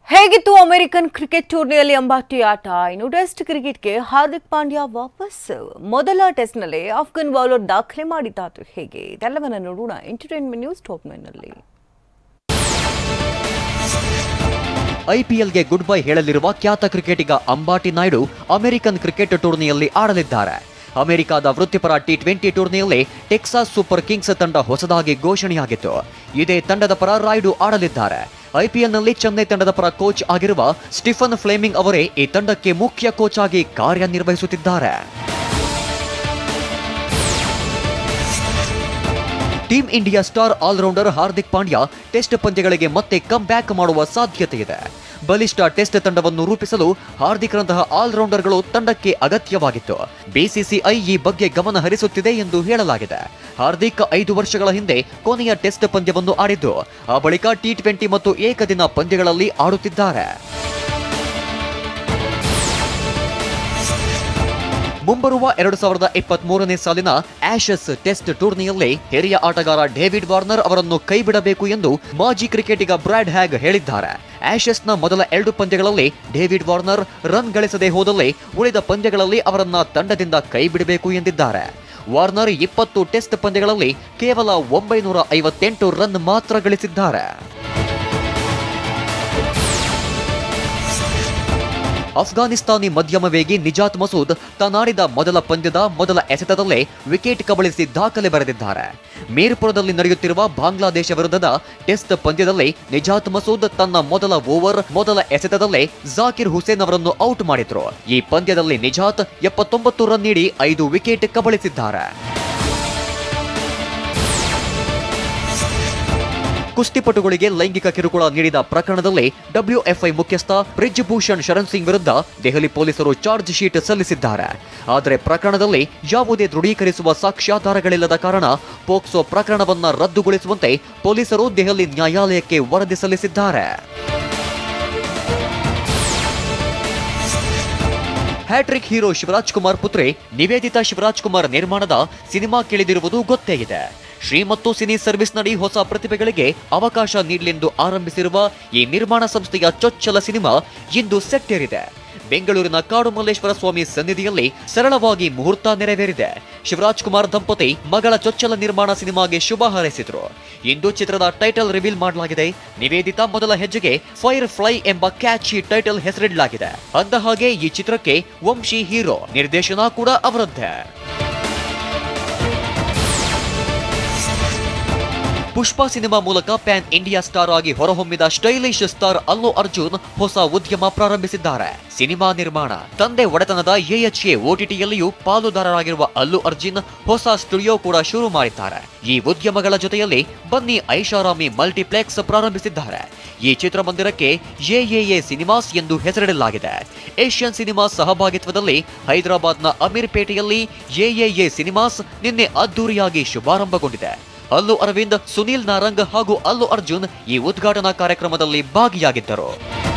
ಹೇಗಿತ್ತು American cricket ಟೂರ್ನಿಯಲ್ಲಿ ಅಂಬಾಟಿ ಆಟ ಇನ್ನು ಟೆಸ್ಟ್ ಕ್ರಿಕೆಟ್ಗೆ ಹಾರ್ದಿಕ್ ಪಾಂಡ್ಯ ವಾಪಸ್ ಮೊದಲ ಟೆಸ್ಟ್ನಲ್ಲೇ ಆಫ್ಘನ್ ಬೌಲರ್ ದಾಖಲೆ ಮಾಡಿದ್ದಾತು ಹೇಗೆ ಇದೆಲ್ಲವನ್ನ ನೋಡೋಣ ಎಂಟರ್ಟೈನ್ಮೆಂಟ್ ನ್ಯೂಸ್ ಟಾಪ್ ನಲ್ಲಿ ಐಪಿಎಲ್ಗೆ ಗುಡ್ ಬೈ ಹೇಳಲಿರುವ ಖ್ಯಾತ ಕ್ರಿಕೆಟಿಗ ಅಂಬಾಟಿ ನಾಯ್ಡು ಅಮೆರಿಕನ್ ಕ್ರಿಕೆಟ್ ಟೂರ್ನಿಯಲ್ಲಿ ಆಡಲಿದ್ದಾರೆ ಅಮೆರಿಕದ ವೃತ್ತಿಪರ ಟಿ ಟ್ವೆಂಟಿ ಟೂರ್ನಿಯಲ್ಲಿ ಟೆಕ್ಸಾಸ್ ಸೂಪರ್ ಕಿಂಗ್ಸ್ ತಂಡ ಹೊಸದಾಗಿ ಘೋಷಣೆಯಾಗಿತ್ತು ಇದೇ ತಂಡದ ಪರ ರಾಯ್ಡು ಆಡಲಿದ್ದಾರೆ ಐಪಿಎಲ್ನಲ್ಲಿ ಚೆನ್ನೈ ತಂಡದ ಪರ ಕೋಚ್ ಆಗಿರುವ ಸ್ಟಿಫನ್ ಫ್ಲೇಮಿಂಗ್ ಅವರೇ ಈ ತಂಡಕ್ಕೆ ಮುಖ್ಯ ಕೋಚ್ ಆಗಿ ಕಾರ್ಯನಿರ್ವಹಿಸುತ್ತಿದ್ದಾರೆ team India star all-rounder Hardik Pandya test ಪಂದ್ಯಗಳಿಗೆ ಮತ್ತೆ ಕಮ್ ಬ್ಯಾಕ್ ಮಾಡುವ ಸಾಧ್ಯತೆ ಇದೆ ಬಲಿಷ್ಠ ಟೆಸ್ಟ್ ತಂಡವನ್ನು ರೂಪಿಸಲು ಹಾರ್ದಿಕ್ರಂತಹ ಆಲ್ರೌಂಡರ್ಗಳು ತಂಡಕ್ಕೆ ಅಗತ್ಯವಾಗಿತ್ತು ಬಿಸಿಸಿಐ ಈ ಬಗ್ಗೆ ಗಮನ ಹರಿಸುತ್ತಿದೆ ಎಂದು ಹೇಳಲಾಗಿದೆ ಹಾರ್ದಿಕ್ ಐದು ವರ್ಷಗಳ ಹಿಂದೆ ಕೊನೆಯ ಟೆಸ್ಟ್ ಪಂದ್ಯವನ್ನು ಆಡಿದ್ದು ಆ ಬಳಿಕ ಟಿ ಟ್ವೆಂಟಿ ಮತ್ತು ಏಕದಿನ ಪಂದ್ಯಗಳಲ್ಲಿ ಆಡುತ್ತಿದ್ದಾರೆ ಮುಂಬರುವ ಎರಡು ಸಾವಿರದ ಇಪ್ಪತ್ತ್ ಮೂರನೇ ಸಾಲಿನ ಆಶಸ್ ಟೆಸ್ಟ್ ಟೂರ್ನಿಯಲ್ಲಿ ಹಿರಿಯ ಆಟಗಾರ ಡೇವಿಡ್ ವಾರ್ನರ್ ಅವರನ್ನು ಕೈಬಿಡಬೇಕು ಎಂದು ಮಾಜಿ ಕ್ರಿಕೆಟಿಗ ಬ್ರಾಡ್ ಹ್ಯಾಗ್ ಹೇಳಿದ್ದಾರೆ ಆಶಸ್ನ ಮೊದಲ ಎರಡು ಪಂದ್ಯಗಳಲ್ಲಿ ಡೇವಿಡ್ ವಾರ್ನರ್ ರನ್ ಗಳಿಸದೆ ಹೋದಲ್ಲಿ ಉಳಿದ ಪಂದ್ಯಗಳಲ್ಲಿ ಅವರನ್ನ ತಂಡದಿಂದ ಕೈಬಿಡಬೇಕು ಎಂದಿದ್ದಾರೆ ವಾರ್ನರ್ ಇಪ್ಪತ್ತು ಟೆಸ್ಟ್ ಪಂದ್ಯಗಳಲ್ಲಿ ಕೇವಲ ಒಂಬೈನೂರ ಐವತ್ತೆಂಟು ರನ್ ಮಾತ್ರ ಗಳಿಸಿದ್ದಾರೆ ಅಫ್ಘಾನಿಸ್ತಾನಿ ಮಧ್ಯಮ ವೇಗಿ ನಿಜಾತ್ ಮಸೂದ್ ತಾನಾಡಿದ ಮೊದಲ ಪಂದ್ಯದ ಮೊದಲ ಎಸೆತದಲ್ಲೇ ವಿಕೆಟ್ ಕಬಳಿಸಿ ದಾಖಲೆ ಬರೆದಿದ್ದಾರೆ ಮೀರ್ಪುರದಲ್ಲಿ ನಡೆಯುತ್ತಿರುವ ಬಾಂಗ್ಲಾದೇಶ ವಿರುದ್ಧದ ಟೆಸ್ಟ್ ಪಂದ್ಯದಲ್ಲಿ ನಿಜಾತ್ ಮಸೂದ್ ತನ್ನ ಮೊದಲ ಓವರ್ ಮೊದಲ ಎಸೆತದಲ್ಲೇ ಜಾಕಿರ್ ಹುಸೇನ್ ಅವರನ್ನು ಔಟ್ ಮಾಡಿದ್ರು ಈ ಪಂದ್ಯದಲ್ಲಿ ನಿಜಾತ್ ಎಪ್ಪತ್ತೊಂಬತ್ತು ರನ್ ನೀಡಿ ಐದು ವಿಕೆಟ್ ಕಬಳಿಸಿದ್ದಾರೆ ಕುಸ್ತಿಪಟುಗಳಿಗೆ ಲೈಂಗಿಕ ಕಿರುಕುಳ ನೀಡಿದ ಪ್ರಕರಣದಲ್ಲಿ ಡಬ್ಲ್ಯೂಎಫ್ಐ ಮುಖ್ಯಸ್ಥ ಬ್ರಿಜ್ ಭೂಷಣ್ ಶರಣ್ ಸಿಂಗ್ ವಿರುದ್ಧ ದೆಹಲಿ ಪೊಲೀಸರು ಚಾರ್ಜ್ ಶೀಟ್ ಸಲ್ಲಿಸಿದ್ದಾರೆ ಆದರೆ ಪ್ರಕರಣದಲ್ಲಿ ಯಾವುದೇ ದೃಢೀಕರಿಸುವ ಸಾಕ್ಷ್ಯಾಧಾರಗಳಿಲ್ಲದ ಕಾರಣ ಪೋಕ್ಸೋ ಪ್ರಕರಣವನ್ನ ರದ್ದುಗೊಳಿಸುವಂತೆ ಪೊಲೀಸರು ದೆಹಲಿ ನ್ಯಾಯಾಲಯಕ್ಕೆ ವರದಿ ಸಲ್ಲಿಸಿದ್ದಾರೆ ಹ್ಯಾಟ್ರಿಕ್ ಹೀರೋ ಶಿವರಾಜ್ ಕುಮಾರ್ ಪುತ್ರಿ ನಿವೇದಿತಾ ಶಿವರಾಜ್ ಕುಮಾರ್ ನಿರ್ಮಾಣದ ಸಿನಿಮಾ ಕೇಳಿದಿರುವುದು ಗೊತ್ತೇ ಇದೆ ಶ್ರೀ ಮತ್ತು ಸಿನಿ ಸರ್ವಿಸ್ ನಡಿ ಹೊಸ ಪ್ರತಿಭೆಗಳಿಗೆ ಅವಕಾಶ ನೀಡಲೆಂದು ಆರಂಭಿಸಿರುವ ಈ ನಿರ್ಮಾಣ ಸಂಸ್ಥೆಯ ಚೊಚ್ಚಲ ಸಿನಿಮಾ ಇಂದು ಸೆಟ್ಟೇರಿದೆ ಬೆಂಗಳೂರಿನ ಕಾಡು ಮಲ್ಲೇಶ್ವರ ಸ್ವಾಮಿ ಸನ್ನಿಧಿಯಲ್ಲಿ ಸರಳವಾಗಿ ಮುಹೂರ್ತ ನೆರವೇರಿದೆ ಶಿವರಾಜ್ ಕುಮಾರ್ ದಂಪತಿ ಮಗಳ ಚೊಚ್ಚಲ ನಿರ್ಮಾಣ ಸಿನಿಮಾಗೆ ಶುಭ ಹಾರೈಸಿದ್ರು ಇಂದು ಚಿತ್ರದ ಟೈಟಲ್ ರಿವೀಲ್ ಮಾಡಲಾಗಿದೆ ನಿವೇದಿತಾ ಮೊದಲ ಹೆಜ್ಜೆಗೆ ಫೈರ್ ಫ್ಲೈ ಎಂಬ ಕ್ಯಾಚಿ ಟೈಟಲ್ ಹೆಸರಿಡಲಾಗಿದೆ ಅಂದ ಹಾಗೆ ಈ ಚಿತ್ರಕ್ಕೆ ವಂಶಿ ಹೀರೋ ನಿರ್ದೇಶನ ಕೂಡ ಅವರದ್ದೇ ಪುಷ್ಪ ಸಿನಿಮಾ ಮೂಲಕ ಪ್ಯಾನ್ ಇಂಡಿಯಾ ಸ್ಟಾರ್ ಆಗಿ ಹೊರಹೊಮ್ಮಿದ ಸ್ಟೈಲಿಶ್ ಸ್ಟಾರ್ ಅಲ್ಲು ಅರ್ಜುನ್ ಹೊಸ ಉದ್ಯಮ ಪ್ರಾರಂಭಿಸಿದ್ದಾರೆ ಸಿನಿಮಾ ನಿರ್ಮಾಣ ತಂದೆ ಒಡೆತನದ ಎಎಚ್ಎ ಓಟಿಟಿಯಲ್ಲಿಯೂ ಪಾಲುದಾರರಾಗಿರುವ ಅಲ್ಲು ಅರ್ಜುನ್ ಹೊಸ ಸ್ಟುಡಿಯೋ ಕೂಡ ಶುರು ಮಾಡಿದ್ದಾರೆ ಈ ಉದ್ಯಮಗಳ ಜೊತೆಯಲ್ಲಿ ಬನ್ನಿ ಐಷಾರಾಮಿ ಮಲ್ಟಿಪ್ಲೆಕ್ಸ್ ಪ್ರಾರಂಭಿಸಿದ್ದಾರೆ ಈ ಚಿತ್ರಮಂದಿರಕ್ಕೆ ಎಎಎ ಸಿನಿಮಾಸ್ ಎಂದು ಹೆಸರಿಡಲಾಗಿದೆ ಏಷ್ಯನ್ ಸಿನಿಮಾಸ್ ಸಹಭಾಗಿತ್ವದಲ್ಲಿ ಹೈದರಾಬಾದ್ನ ಅಮೀರ್ಪೇಟೆಯಲ್ಲಿ ಎಎಎ ಸಿನಿಮಾಸ್ ನಿನ್ನೆ ಅದ್ದೂರಿಯಾಗಿ ಶುಭಾರಂಭಗೊಂಡಿದೆ ಅಲ್ಲು ಅರವಿಂದ್ ಸುನೀಲ್ ನಾರಂಗ್ ಹಾಗೂ ಅಲ್ಲು ಅರ್ಜುನ್ ಈ ಉದ್ಘಾಟನಾ ಕಾರ್ಯಕ್ರಮದಲ್ಲಿ ಭಾಗಿಯಾಗಿದ್ದರು